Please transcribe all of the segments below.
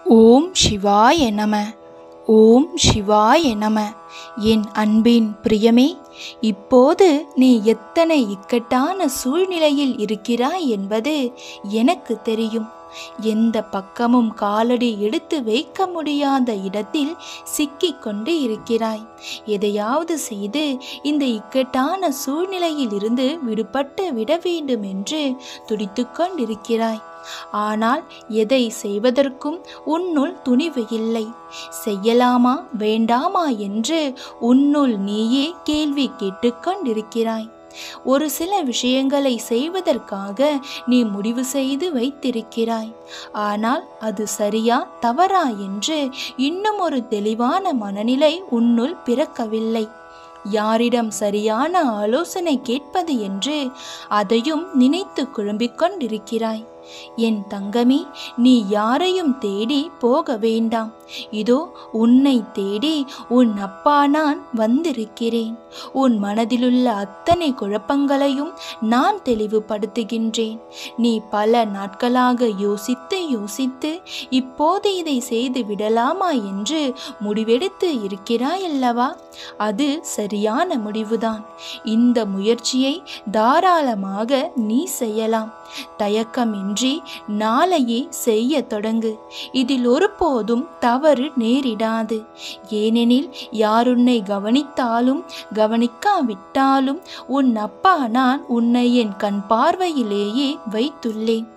ஓம் சிவாய நம ஓம் சிவாய நம என் அன்பின் பிரியமே இப்போது நீ எத்தனை இக்கட்டான சூழ்நிலையில் இருக்கிறாய் என்பது எனக்கு தெரியும் எந்த பக்கமும் காலடி எடுத்து வைக்க முடியாத இடத்தில் சிக்கிக் கொண்டு இருக்கிறாய் எதையாவது செய்து இந்த இக்கட்டான சூழ்நிலையில் இருந்து விடுபட்டு விட வேண்டும் என்று துடித்துக் கொண்டிருக்கிறாய் ஆனால் எதை செய்வதற்கும் உன்னுள் துணிவு இல்லை செய்யலாமா வேண்டாமா என்று உன்னுள் நீயே கேள்வி கேட்டுக்கொண்டிருக்கிறாய் ஒரு சில விஷயங்களை செய்வதற்காக நீ முடிவு செய்து வைத்திருக்கிறாய் ஆனால் அது சரியா தவறா என்று இன்னும் ஒரு தெளிவான மனநிலை உன்னுள் பிறக்கவில்லை யாரிடம் சரியான ஆலோசனை கேட்பது என்று அதையும் நினைத்து குழம்பிக் கொண்டிருக்கிறாய் என் தங்கமே நீ யாரையும் தேடி போக வேண்டாம் இதோ உன்னை தேடி உன் அப்பா நான் வந்திருக்கிறேன் உன் மனதிலுள்ள அத்தனை குழப்பங்களையும் நான் தெளிவுபடுத்துகின்றேன் நீ பல நாட்களாக யோசித்து யோசித்து இப்போது இதை செய்து விடலாமா என்று முடிவெடுத்து இருக்கிறாய் அல்லவா அது சரியான முடிவுதான் இந்த முயற்சியை தாராளமாக நீ செய்யலாம் தயக்கமின்றி நாளையே செய்ய தொடங்கு இதில் ஒருபோதும் தவறு நேரிடாது ஏனெனில் யாருன்னை கவனித்தாலும் கவனிக்காவிட்டாலும் உன் அப்பா நான் உன்னை என் கண் பார்வையிலேயே வைத்துள்ளேன்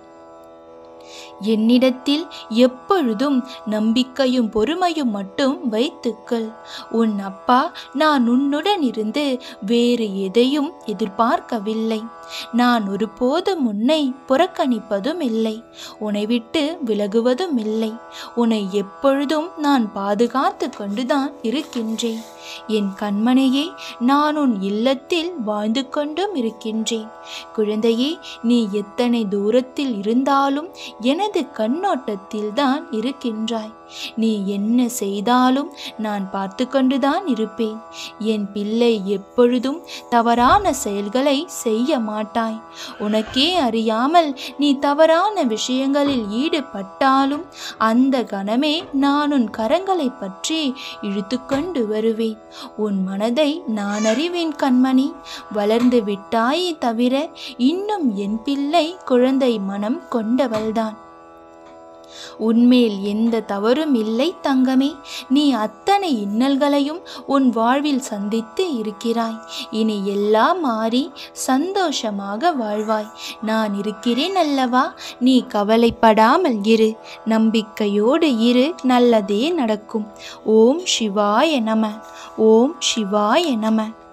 என்னிடத்தில் எப்பொழுதும் நம்பிக்கையும் பொறுமையும் மட்டும் வைத்துக்கள் உன் அப்பா நான் உன்னுடன் இருந்து வேறு எதையும் எதிர்பார்க்கவில்லை நான் ஒருபோதும் உன்னை புறக்கணிப்பதும் இல்லை உன்னை விட்டு விலகுவதும் இல்லை உன்னை எப்பொழுதும் நான் பாதுகாத்து கொண்டுதான் இருக்கின்றேன் என் கண்மனையே நான் உன் இல்லத்தில் வாழ்ந்து கொண்டும் இருக்கின்றேன் குழந்தையே நீ எத்தனை தூரத்தில் இருந்தாலும் எனது கண்ணோட்டத்தில் தான் இருக்கின்றாய் நீ என்ன செய்தாலும் நான் பார்த்து கொண்டுதான் இருப்பேன் என் பிள்ளை எப்பொழுதும் தவறான செயல்களை செய்ய மாட்டாய் உனக்கே அறியாமல் நீ தவறான விஷயங்களில் ஈடுபட்டாலும் அந்த கணமே நான் உன் கரங்களை பற்றி இழுத்துக்கொண்டு வருவேன் உன் மனதை நான் அறிவேன் கண்மணி வளர்ந்து விட்டாயே தவிர இன்னும் என் பிள்ளை குழந்தை மனம் கொண்டவள்தான் உன்மேல் எந்த தவறும் இல்லை தங்கமே நீ அத்தனை இன்னல்களையும் உன் வாழ்வில் சந்தித்து இருக்கிறாய் இனி எல்லாம் மாறி சந்தோஷமாக வாழ்வாய் நான் இருக்கிறேன் அல்லவா நீ கவலைப்படாமல் இரு நம்பிக்கையோடு இரு நல்லதே நடக்கும் ஓம் சிவாய நம ஓம் சிவாய நம